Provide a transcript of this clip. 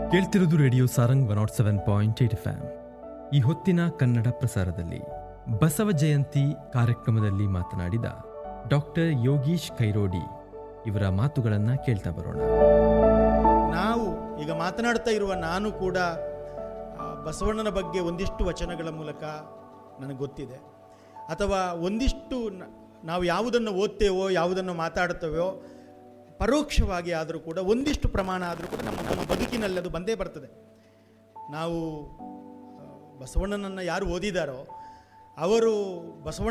ಕೇಳ್ತಿರೋದು radio Sarang one not seven point eight F ಈ ಹೊತ್ತಿನ ಕನ್ನಡ ಪ್ರಸಾರದಲ್ಲಿ ಬಸವ ಜಯಂತಿ ಕಾರ್ಯಕ್ರಮದಲ್ಲಿ ಮಾತನಾಡಿದ ಡಾಕ್ಟರ್ ಯೋಗೀಶ್ ಕೈರೋಡಿ ಇವರ ಮಾತುಗಳನ್ನು ಕೇಳ್ತಾ ಬರೋಣ ನಾವು ಈಗ ಮಾತನಾಡ್ತಾ ಇರುವ ನಾನು ಕೂಡ ಆ, ಬಸವಣ್ಣನ ಬಗ್ಗೆ ಒಂದಿಷ್ಟು ವಚನಗಳ ಮೂಲಕ ನನಗೆ ಗೊತ್ತಿದೆ ಅಥವಾ ಒಂದಿಷ್ಟು ನ- ನಾವು ಯಾವುದನ್ನು ಓದ್ತೇವೋ ಯಾವುದನ್ನು ಮಾತಾಡ್ತೇವೋ ಪರೋಕ್ಷವಾಗಿ ಆದರೂ ಕೂಡ ಒಂದಿಷ್ಟು ಪ್ರಮಾಣ ಆದರೂ ಕೂಡ ನಮ್ಮ ನಮ್ಮ ಬದುಕಿನಲ್ಲಿ ಅದು ಬಂದೇ ಬರ್ತದೆ ನಾವು ಆ, ಬಸವಣ್ಣನನ್ನು ಯಾರು ಓದಿದಾರೋ ಅವರು ಬಸವಣ್ಣ